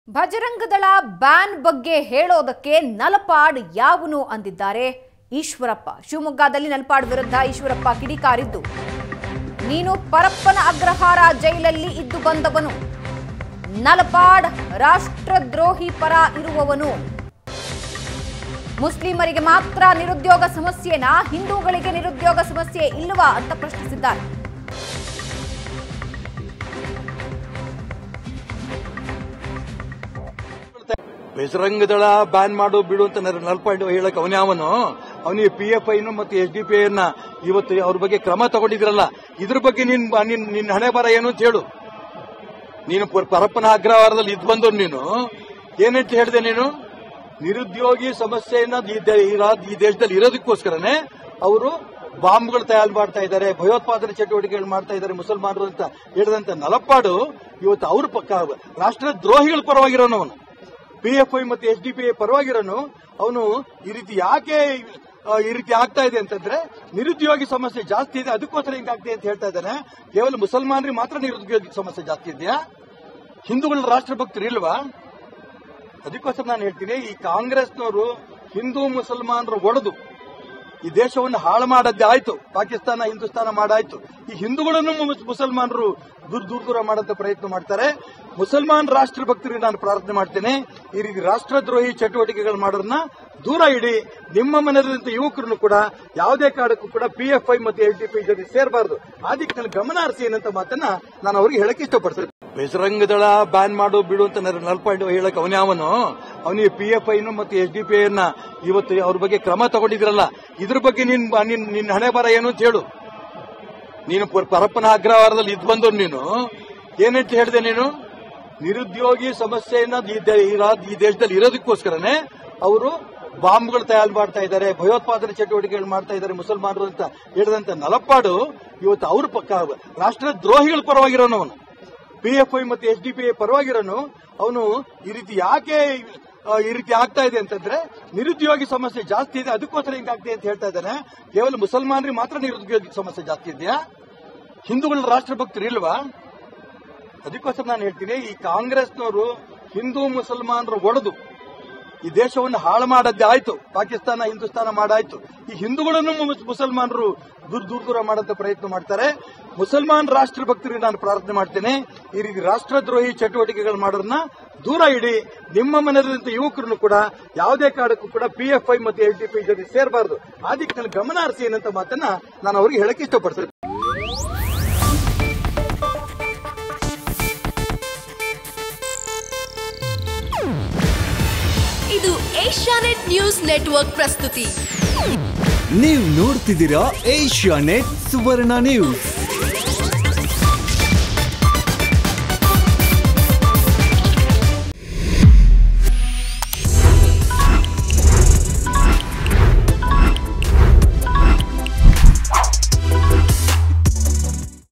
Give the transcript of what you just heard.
Bajrang Dal ban ಬಗ್ಗೆ ಹೇಳೋದಕ್ಕೆ ನಲಪಾಡ್ ಯಾವನು ಅಂದಿದ್ದಾರೆ ಈಶ್ವರಪ್ಪ ಶಿವಮೊಗ್ಗದಲ್ಲಿ ನಲಪಾಡ್ ವಿರುದ್ಧ ಈಶ್ವರಪ್ಪ ಕಿಡಿಕಾರಿದ್ದು ನೀನು ಪರಪ್ಪನ ಅಗ್ರಹಾರ ಜೈಲಲ್ಲಿ ಇದ್ದು ಬಂದವನು ನಲಪಾಡ್ ರಾಷ್ಟ್ರದ್ರೋಹಿ ಪರ ಇರುವವನು ಮುಸ್ಲಿಮರಿಗೆ ಮಾತ್ರ ನಿರುದ್ಯೋಗ ಸಮಸ್ಯೆನಾ ಹಿಂದೂಗಳಿಗೆ ನಿರುದ್ಯೋಗ ಸಮಸ್ಯೆ ಇಲ್ಲವಾ ಅಂತ ಪ್ರಶ್ನಿಸಿದ್ದಾರೆ ಬಜರಂಗದಳ ಬ್ಯಾನ್ ಮಾಡು ಬಿಡು ಅಂತ ನಲ್ಪಾಂಡು ಹೇಳಕ್ ಅವನೇ ಅವನು ಅವನಿಗೆ ಪಿ ಎಫ್ ಐನು ಮತ್ತು ಎಸ್ ಡಿ ಪಿ ಐನ ಇವತ್ತು ಅವ್ರ ಬಗ್ಗೆ ಕ್ರಮ ತಗೊಂಡಿದ್ರಲ್ಲ ಇದ್ರ ಬಗ್ಗೆ ನಿನ್ ನಿನ್ ನಿನ್ ಹಣೆ ಬರ ಏನು ಅಂತ ಹೇಳು ನೀನು ಪರ- ಪರಪ್ಪನ ಅಗ್ರಹಾರದಲ್ಲಿ ಇದ್ ಬಂದವ್ ನೀನು ಏನಂತ ಹೇಳಿದೆ ನೀನು ನಿರುದ್ಯೋಗಿ ಸಮಸ್ಯೆಯನ್ನ ಈ ದೇ- ಈ ರಾ- ಈ ದೇಶದಲ್ಲಿ ಇರೋದಕ್ಕೋಸ್ಕರನೇ ಅವರು ಬಾಂಬ್ಗಳು ತಯಾರು ಮಾಡ್ತಾ ಇದ್ದಾರೆ ಭಯೋತ್ಪಾದನೆ ಚಟುವಟಿಕೆಗಳು ಮಾಡ್ತಾ ಇದ್ದಾರೆ ಮುಸಲ್ಮಾನರು ಅಂತ ಹೇಳಿದಂತ ನಲಪಾಡು ಇವತ್ತು ಅವ್ರ ಪಕ್ಕ ರಾಷ್ಟ್ರ ದ್ರೋಹಿಗಳ ಪರವಾಗಿರೋನು ಅವನು ಪಿ ಎಫ್ ಐ ಮತ್ತು ಎಸ್ ಡಿ ಪಿ ಐ ಪರವಾಗಿರೋನು ಅವನು ಈ ರೀತಿ ಯಾಕೆ ಆ, ಈ ರೀತಿ ಆಗ್ತಾ ಇದೆ ಅಂತಂದ್ರೆ ನಿರುದ್ಯೋಗಿ ಸಮಸ್ಯೆ ಜಾಸ್ತಿ ಇದೆ ಅದಕ್ಕೋಸ್ಕರ ಹಿಂಗಾಗ್ತಿದೆ ಅಂತ ಹೇಳ್ತಾ ಇದ್ದಾನೆ ಕೇವಲ ಮುಸಲ್ಮಾನರಿಗೆ ಮಾತ್ರ ನಿರುದ್ಯೋಗಿ ಸಮಸ್ಯೆ ಜಾಸ್ತಿ ಇದೆಯಾ ಹಿಂದೂಗಳ ರಾಷ್ಟ್ರಭಕ್ತರು ಇಲ್ವಾ ಅದಕ್ಕೋಸ್ಕರ ನಾನು ಹೇಳ್ತೀನಿ ಈ ಕಾಂಗ್ರೆಸ್ನವರು ಹಿಂದೂ ಮುಸಲ್ಮಾನರು ಒಡೆದು ಈ ದೇಶವನ್ನು ಹಾಳು ಮಾಡದ್ದೇ ಆಯ್ತು ಪಾಕಿಸ್ತಾನ ಹಿಂದೂಸ್ತಾನ ಮಾಡಾಯ್ತು ಈ ಹಿಂದೂಗಳನ್ನು ಮುಸ್- ಮುಸಲ್ಮಾನರು ದೂರ ದೂರ ದೂರ ಮಾಡಂತ ಪ್ರಯತ್ನ ಮಾಡ್ತಾರೆ ಮುಸಲ್ಮಾನ್ ರಾಷ್ಟ್ರ ಭಕ್ತರಿಗೆ ನಾನು ಪ್ರಾರ್ಥನೆ ಮಾಡ್ತೇನೆ ಈ ರೀತಿ ರಾಷ್ಟ್ರದ್ರೋಹಿ ಚಟುವಟಿಕೆಗಳು ಮಾಡೋರನ್ನ ದೂರ ಇಡಿ ನಿಮ್ಮ ಮನೆಯಲ್ಲಿರುವಂತ ಯುವಕರನ್ನು ಕೂಡ ಯಾವುದೇ ಕಾರಣಕ್ಕೂ ಕೂಡ ಪಿ ಎಫ್ ಐ ಮತ್ತು ಎಸ್ ಡಿ ಪಿ ಜೊತೆ ಸೇರಬಾರದು ಅದಕ್ಕೆ ನಾನು ಗಮನ ಹರಿಸಿ ಏನಂತ ಮಾತನ್ನ ನಾನು ಅವ್ರಿಗೆ ಹೇಳಕ್ ಇಷ್ಟಪಡ್ತೇನೆ ಬಜರಂಗದಳ ಬ್ಯಾನ್ ಮಾಡು ಬಿಡು ಅಂತ ನಲ್ಪಾಂಡು ಹೇಳಕ್ ಅವನೇ ಅವನು ಅವನಿಗೆ ಪಿ ಎಫ್ ಐನು ಮತ್ತು ಎಸ್ ಡಿ ಪಿ ಐನ ಇವತ್ತು ಅವ್ರ ಬಗ್ಗೆ ಕ್ರಮ ತಗೊಂಡಿದ್ರಲ್ಲ ಇದ್ರ ಬಗ್ಗೆ ನಿನ್ ನಿನ್ ನಿನ್ ಹಣೆ ಬರ ಏನು ಅಂತ ಹೇಳು ನೀನು ಪರ- ಪರಪ್ಪನ ಅಗ್ರಹಾರದಲ್ಲಿ ಇದ್ ಬಂದವ್ ನೀನು ಏನಂತ ಹೇಳಿದೆ ನೀನು ನಿರುದ್ಯೋಗಿ ಸಮಸ್ಯೆಯನ್ನ ಈ ದೇ- ಈ ರಾ- ಈ ದೇಶದಲ್ಲಿ ಇರೋದಕ್ಕೋಸ್ಕರನೇ ಅವರು ಬಾಂಬ್ಗಳು ತಯಾರು ಮಾಡ್ತಾ ಇದ್ದಾರೆ ಭಯೋತ್ಪಾದನೆ ಚಟುವಟಿಕೆಗಳು ಮಾಡ್ತಾ ಇದ್ದಾರೆ ಮುಸಲ್ಮಾನರು ಅಂತ ಹೇಳಿದಂತ ನಲಪಾಡು ಇವತ್ತು ಅವ್ರ ಪಕ್ಕ ರಾಷ್ಟ್ರ ದ್ರೋಹಿಗಳ ಪರವಾಗಿರೋನು ಅವನು ಪಿ ಎಫ್ ಐ ಮತ್ತು ಎಸ್ ಡಿ ಪಿ ಐ ಪರವಾಗಿರೋನು ಅವನು ಈ ರೀತಿ ಯಾಕೆ ಆ, ಈ ರೀತಿ ಆಗ್ತಾ ಇದೆ ಅಂತಂದ್ರೆ ನಿರುದ್ಯೋಗಿ ಸಮಸ್ಯೆ ಜಾಸ್ತಿ ಇದೆ ಅದಕ್ಕೋಸ್ಕರ ಹಿಂಗಾಗ್ತಿದೆ ಅಂತ ಹೇಳ್ತಾ ಇದ್ದಾನೆ ಕೇವಲ ಮುಸಲ್ಮಾನರಿಗೆ ಮಾತ್ರ ನಿರುದ್ಯೋಗಿ ಸಮಸ್ಯೆ ಜಾಸ್ತಿ ಇದೆಯಾ ಹಿಂದೂಗಳ ರಾಷ್ಟ್ರಭಕ್ತರು ಇಲ್ವಾ ಅದಕ್ಕೋಸ್ಕರ ನಾನು ಹೇಳ್ತೀನಿ ಈ ಕಾಂಗ್ರೆಸ್ನವರು ಹಿಂದೂ ಮುಸಲ್ಮಾನರು ಒಡೆದು ಈ ದೇಶವನ್ನು ಹಾಳು ಮಾಡದ್ದೇ ಆಯ್ತು ಪಾಕಿಸ್ತಾನ ಹಿಂದೂಸ್ತಾನ ಮಾಡಾಯ್ತು ಈ ಹಿಂದೂಗಳನ್ನು ಮುಸ್- ಮುಸಲ್ಮಾನರು ದೂರ ದೂರ ದೂರ ಮಾಡಂತ ಪ್ರಯತ್ನ ಮಾಡ್ತಾರೆ ಮುಸಲ್ಮಾನ್ ರಾಷ್ಟ್ರ ಭಕ್ತರಿಗೆ ನಾನು ಪ್ರಾರ್ಥನೆ ಮಾಡ್ತೇನೆ ಈ ರೀತಿ ರಾಷ್ಟ್ರದ್ರೋಹಿ ಚಟುವಟಿಕೆಗಳು ಮಾಡೋರನ್ನ ದೂರ ಇಡಿ ನಿಮ್ಮ ಮನೆಯಲ್ಲಿರುವಂತ ಯುವಕರನ್ನು ಕೂಡ ಯಾವುದೇ ಕಾರಣಕ್ಕೂ ಕೂಡ ಪಿ ಎಫ್ ಐ ಮತ್ತು ಎಸ್ ಡಿ ಪಿ ಜೊತೆ ಸೇರಬಾರದು ಅದಕ್ಕೆ ನಾನು ಗಮನ ಹರಿಸಿ ಏನಂತ ಮಾತನ್ನ ನಾನು ಅವ್ರಿಗೆ ಹೇಳಕ್ ಇಷ್ಟಪಡ್ತೇನೆ ಇದು ಏಷ್ಯಾನೆಟ್ ನ್ಯೂಸ್ ನೆಟ್ವರ್ಕ್ ಪ್ರಸ್ತುತಿ ನೀವು ನೋಡ್ತಿದ್ದೀರಾ ಏಷ್ಯಾ ನೆಟ್ ಸುವರ್ಣ ನ್ಯೂಸ್